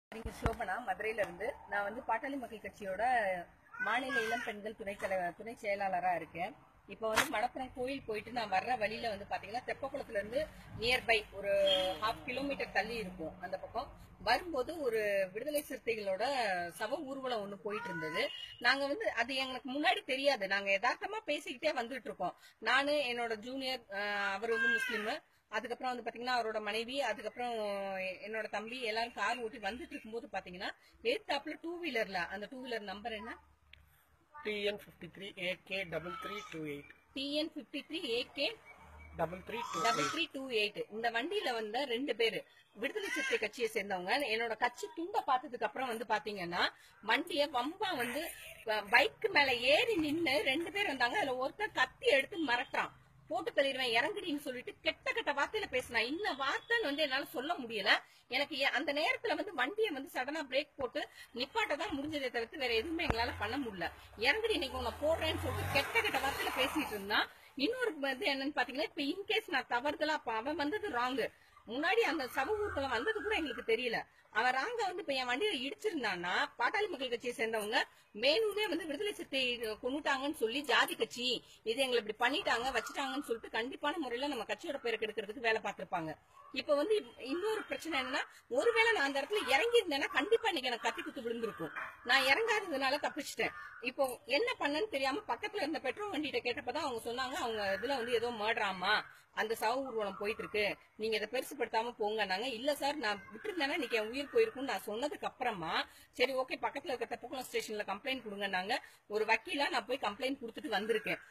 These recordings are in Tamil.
நீங்க சோபனா மதுரையில இருந்து நான் வந்து பாட்டாளி மக்கள் கட்சியோட மாநில இளம் பெண்கள் துணை தலைவர் துணை செயலாளரா இருக்கேன் இப்போ வந்து மடப்புறம் கோயில் போயிட்டு நான் வர்ற வழியில வந்து பாத்தீங்கன்னா தெப்பக்குளத்துல இருந்து நியர்பை ஒரு ஹாஃப் கிலோமீட்டர் தள்ளி இருக்கும் அந்த பக்கம் வரும்போது ஒரு விடுதலை சிறுத்தைகளோட சவ ஊர்வலம் ஒண்ணு போயிட்டு இருந்தது நாங்க வந்து அது எங்களுக்கு முன்னாடி தெரியாது நாங்க யதார்த்தமா பேசிக்கிட்டே வந்துட்டு இருக்கோம் நானு என்னோட ஜூனியர் அவர் வந்து முஸ்லீம் அதுக்கப்புறம் வந்து பாத்தீங்கன்னா அவரோட மனைவி அதுக்கப்புறம் என்னோட தம்பி எல்லாரும் கார் ஓட்டி வந்துட்டு இருக்கும்போது பாத்தீங்கன்னா எதிர்த்தாப்புல டூ வீலர்ல அந்த டூ வீலர் நம்பர் என்ன TN fifty three AK double three two eight TN fifty three AK double three two double three two eight இந்த வண்டியில வந்த ரெண்டு பேரு விடுதலை சிறுத்தை கட்சியை சேர்ந்தவங்க என்னோட கட்சி துண்ட பார்த்ததுக்கு அப்புறம் வந்து பாத்தீங்கன்னா வண்டிய வம்பா வந்து பைக் மேல ஏறி நின்னு ரெண்டு பேர் வந்தாங்க அதுல ஒருத்தர் கத்தி எடுத்து மறக்கிறான் போட்டு தள்ளிடுவேன் இறங்குடின்னு சொல்லிட்டு கெட்ட கெட்ட வார்த்தையில பேசினா இந்த வார்த்தைன்னு வந்து என்னால சொல்ல முடியல எனக்கு ஏ- அந்த நேரத்துல வந்து வண்டியை வந்து சடனா பிரேக் போட்டு நிப்பாட்ட தான் முடிஞ்சதை தவிர்த்து வேற எதுவுமே எங்களால பண்ண முடியல இறங்குடி இன்னைக்கு உன்னை போடுறேன்னு சொல்லிட்டு கெட்ட கெட்ட வார்த்தையில பேசிட்டு இருந்தான் இன்னொரு வந்து என்னன்னு பாத்தீங்கன்னா இப்ப இன்கேஸ் நான் தவறுதலா அப்ப அவன் வந்தது ராங்கு முன்னாடி அந்த சம ஊர்வலம் வந்தது கூட எங்களுக்கு தெரியல அவன் ராங்க வந்து இப்ப என் வண்டியில இடிச்சிருந்தான்னா பாட்டாளி மக்கள் கட்சியை சேர்ந்தவங்க மேலுமே வந்து விடுதலை சிறுத்தை கொண்டுட்டாங்கன்னு சொல்லி ஜாதி கட்சி இது எங்களை இப்படி பண்ணிட்டாங்க வச்சுட்டாங்கன்னு சொல்லிட்டு கண்டிப்பான முறையில நம்ம கட்சியோட பேரை கெடுக்கிறதுக்கு வேலை பார்த்திருப்பாங்க இப்ப வந்து இப்- இன்னொரு பிரச்சனை என்னன்னா ஒருவேளை நான் அந்த இடத்துல இறங்கி இருந்தேன்னா கண்டிப்பா இன்னைக்கு எனக்கு கத்தி குத்து விழுந்திருக்கும் நான் இறங்காததுனால தப்பிச்சிட்டேன் இப்போ என்ன பண்ணன்னு தெரியாம பக்கத்துல இருந்த பெட்ரோல் வண்டிகிட்ட கேட்டப்பதான் அவங்க சொன்னாங்க அவங்க இதுல வந்து ஏதோ மர்டராமா அந்த சவ ஊர்வலம் போயிட்டு இருக்கு நீங்க இதை பெருசுப்படுத்தாம போங்கன்னாங்க இல்ல சார் நான் விட்டுருந்தேன்னா இன்னைக்கு என் உயிர் போயிருக்கும்னு நான் சொன்னதுக்கு அப்புறமா சரி ஓகே பக்கத்துல இருக்க தெப்பக்குளம் ஸ்டேஷன்ல கம்ப்ளைண்ட் கொடுங்கன்னாங்க ஒரு வக்கீலா நான் போய் கம்ப்ளைண்ட் கொடுத்துட்டு வந்திருக்கேன்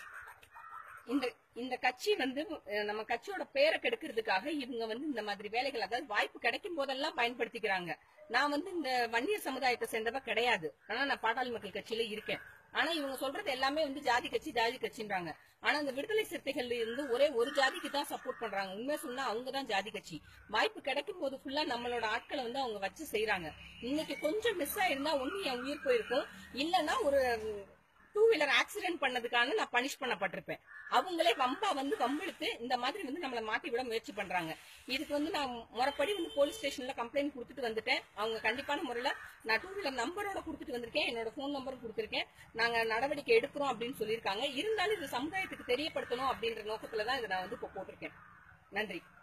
இந்த இந்த கட்சி வந்து அஹ், நம்ம கட்சியோட பேரை கெடுக்கிறதுக்காக இவங்க வந்து இந்த மாதிரி வேலைகள் அதாவது வாய்ப்பு கிடைக்கும் போதெல்லாம் பயன்படுத்திக்கிறாங்க நான் வந்து இந்த வன்னியர் சமுதாயத்தை சேர்ந்தவ கிடையாது ஆனா நான் பாட்டாளி மக்கள் கட்சியில இருக்கேன் ஆனா இவங்க சொல்றது எல்லாமே வந்து ஜாதி கட்சி ஜாதி கட்சின்றாங்க ஆனா இந்த விடுதலை சிறுத்தைகள்ல இருந்து ஒரே ஒரு ஜாதிக்கு தான் சப்போர்ட் பண்றாங்க உண்மையா சொன்னா அவங்க தான் ஜாதி கட்சி வாய்ப்பு கிடைக்கும் போது ஃபுல்லா நம்மளோட ஆட்களை வந்து அவங்க வச்சு செய்யறாங்க இன்னைக்கு கொஞ்சம் மிஸ் ஆயிருந்தா ஒண்ணு என் உயிர் போயிருக்கும் இல்லன்னா ஒரு டூ வீலர் ஆக்சிடென்ட் பண்ணதுக்கான நான் பனிஷ் பண்ணப்பட்டிருப்பேன் அவங்களே வம்பா வந்து வம்பிழுத்து இந்த மாதிரி வந்து நம்மள மாட்டி விட முயற்சி பண்றாங்க இதுக்கு வந்து நான் முறைப்படி வந்து போலீஸ் ஸ்டேஷன்ல கம்ப்ளைண்ட் கொடுத்துட்டு வந்துட்டேன் அவங்க கண்டிப்பான முறையில நான் டூ வீலர் நம்பரோட கொடுத்துட்டு வந்திருக்கேன் என்னோட ஃபோன் நம்பரும் கொடுத்திருக்கேன் நாங்க நடவடிக்கை எடுக்கிறோம் அப்படின்னு சொல்லியிருக்காங்க இருந்தாலும் இது சமுதாயத்துக்கு தெரியப்படுத்தணும் அப்படின்ற நோக்கத்துல தான் இதை நான் வந்து இப்போ போட்டிருக்கேன் நன்றி